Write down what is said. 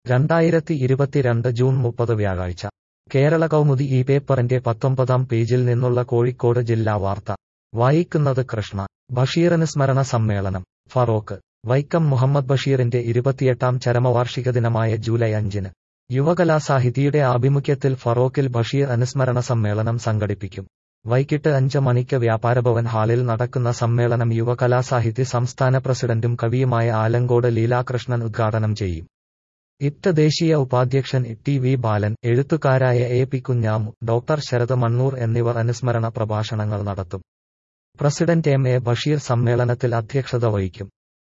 രണ്ടായിരത്തി ഇരുപത്തിരണ്ട് ജൂൺ മുപ്പത് വ്യാഴാഴ്ച കേരള കൗമുദി ഈ പേപ്പറിന്റെ പത്തൊമ്പതാം പേജിൽ നിന്നുള്ള കോഴിക്കോട് ജില്ലാ വാർത്ത വായിക്കുന്നത് കൃഷ്ണ ബഷീറനുസ്മരണ സമ്മേളനം ഫറോക്ക് വൈക്കം മുഹമ്മദ് ബഷീറിന്റെ ഇരുപത്തിയെട്ടാം ചരമവാർഷിക ദിനമായ ജൂലൈ അഞ്ചിന് യുവകലാസാഹിതിയുടെ ആഭിമുഖ്യത്തിൽ ഫറോക്കിൽ ബഷീർ അനുസ്മരണ സമ്മേളനം സംഘടിപ്പിക്കും വൈകിട്ട് അഞ്ച് മണിക്ക് വ്യാപാരഭവൻ ഹാളിൽ നടക്കുന്ന സമ്മേളനം യുവകലാസാഹിതി സംസ്ഥാന പ്രസിഡന്റും കവിയുമായ ആലങ്കോട് ലീലാകൃഷ്ണൻ ഉദ്ഘാടനം ചെയ്യും ഇപ്റ്റ് ദേശീയ ഉപാധ്യക്ഷൻ ടി വി ബാലൻ എഴുത്തുകാരായ A P Kunhamu doctor Sarath Mannur എന്നിവർ അനുസ്മരണ പ്രഭാഷണങ്ങൾ നടത്തും പ്രസിഡന്റ് എം എ ബഷീർ സമ്മേളനത്തിൽ അധ്യക്ഷത വഹിക്കും